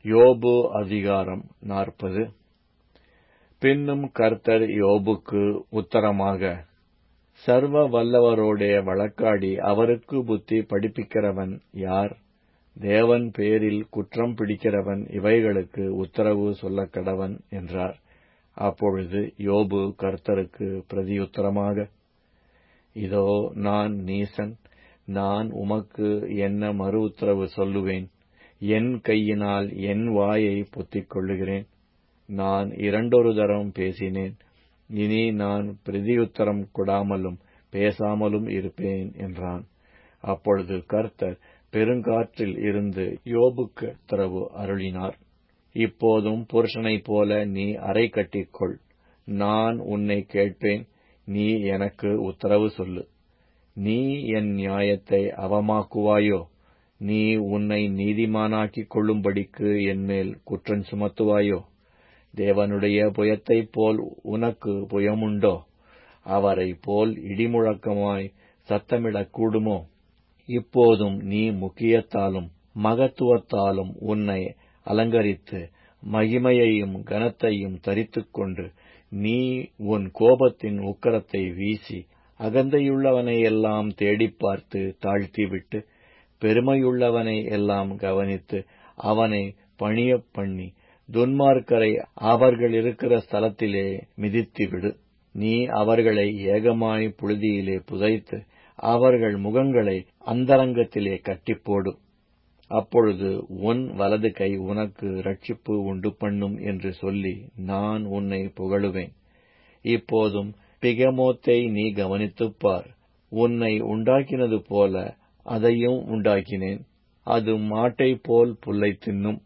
யோபு அதிகாரம் நாற்பது பின்னும் கர்த்தர் யோபுக்கு உத்தரமாக சர்வ வல்லவரோடே வழக்காடி அவருக்கு புத்தி படிப்பிக்கிறவன் யார் தேவன் பேரில் குற்றம் பிடிக்கிறவன் இவைகளுக்கு உத்தரவு சொல்லக்கடவன் என்றார் அப்பொழுது யோபு கர்த்தருக்கு பிரதியுத்தரமாக இதோ நான் நீசன் நான் உமக்கு என்ன மறு உத்தரவு சொல்லுவேன் என் கையினால் என் வாயை பொத்திக் கொள்ளுகிறேன் நான் இரண்டொரு தரம் பேசினேன் இனி நான் பிரதியுத்தரம் கொடாமலும் பேசாமலும் இருப்பேன் என்றான் அப்பொழுது கர்த்தர் பெருங்காற்றில் இருந்து யோபுக்கு உத்தரவு அருளினார் இப்போதும் புருஷனைப் போல நீ அறை கட்டிக்கொள் நான் உன்னை கேட்பேன் நீ எனக்கு உத்தரவு சொல்லு நீ என் நியாயத்தை அவமாக்குவாயோ நீ உன்னை நீதிமானாக்கிக் கொள்ளும்படிக்கு என்மேல் குற்றம் சுமத்துவாயோ தேவனுடைய புயத்தைப் போல் உனக்கு புயமுண்டோ அவரைப் போல் இடிமுழக்கமாய் சத்தமிடக்கூடுமோ இப்போதும் நீ முக்கியத்தாலும் மகத்துவத்தாலும் உன்னை அலங்கரித்து மகிமையையும் கனத்தையும் தரித்துக்கொண்டு நீ உன் கோபத்தின் உக்கரத்தை வீசி அகந்தையுள்ளவனை எல்லாம் தேடிப் பார்த்து தாழ்த்திவிட்டு பெருமையுள்ளவனை எல்லாம் கவனித்து அவனை பணியப் பண்ணி துன்மார்க்கரை அவர்கள் இருக்கிற ஸ்தலத்திலே மிதித்துவிடு நீ அவர்களை ஏகமாய் புழுதியிலே புதைத்து அவர்கள் முகங்களை அந்தரங்கத்திலே கட்டிப்போடு அப்பொழுது உன் வலது கை உனக்கு ரட்சிப்பு உண்டு பண்ணும் என்று சொல்லி நான் உன்னை புகழுவேன் இப்போதும் பிகமோத்தை நீ கவனித்துப் பார் உன்னை உண்டாக்கினது போல அதையும் உண்டாக்கினேன் அது மாட்டைப் போல் புல்லை தின்னும்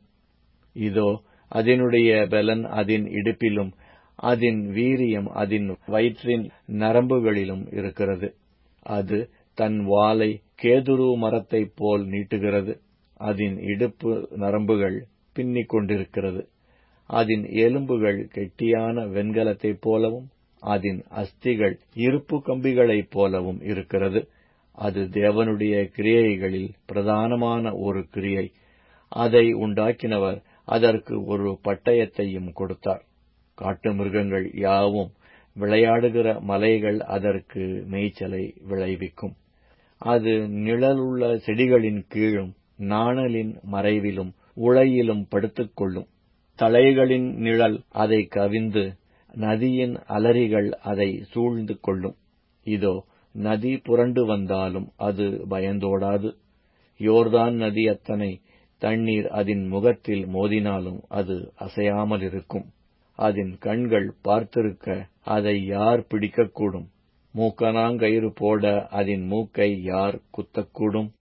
இதோ அதனுடைய பலன் அதன் இடுப்பிலும் அதன் வீரியம் அதன் வயிற்றின் நரம்புகளிலும் இருக்கிறது அது தன் வாளை கேதுரு மரத்தைப் போல் நீட்டுகிறது அதன் இடுப்பு நரம்புகள் பின்னிக் கொண்டிருக்கிறது அதன் எலும்புகள் கெட்டியான வெண்கலத்தைப் போலவும் அதன் அஸ்திகள் இருப்பு கம்பிகளைப் போலவும் இருக்கிறது அது தேவனுடைய கிரியைகளில் பிரதானமான ஒரு கிரியை அதை உண்டாக்கினவர் அதற்கு ஒரு பட்டயத்தையும் கொடுத்தார் காட்டு மிருகங்கள் யாவும் விளையாடுகிற மலைகள் அதற்கு மேய்ச்சலை விளைவிக்கும் அது நிழலுள்ள செடிகளின் கீழும் நாணலின் மறைவிலும் உளையிலும் படுத்துக்கொள்ளும் தலைகளின் நிழல் அதை கவிந்து நதியின் அலறிகள் அதை சூழ்ந்து கொள்ளும் இதோ நதி புரண்டு வந்தாலும் அது பயந்தோடாது யோர்தான் நதி அத்தனை தண்ணீர் அதன் முகத்தில் மோதினாலும் அது அசையாமலிருக்கும் அதன் கண்கள் பார்த்திருக்க அதை யார் பிடிக்கக்கூடும் மூக்கனாங்கயிறு போட அதன் மூக்கை யார் குத்தக்கூடும்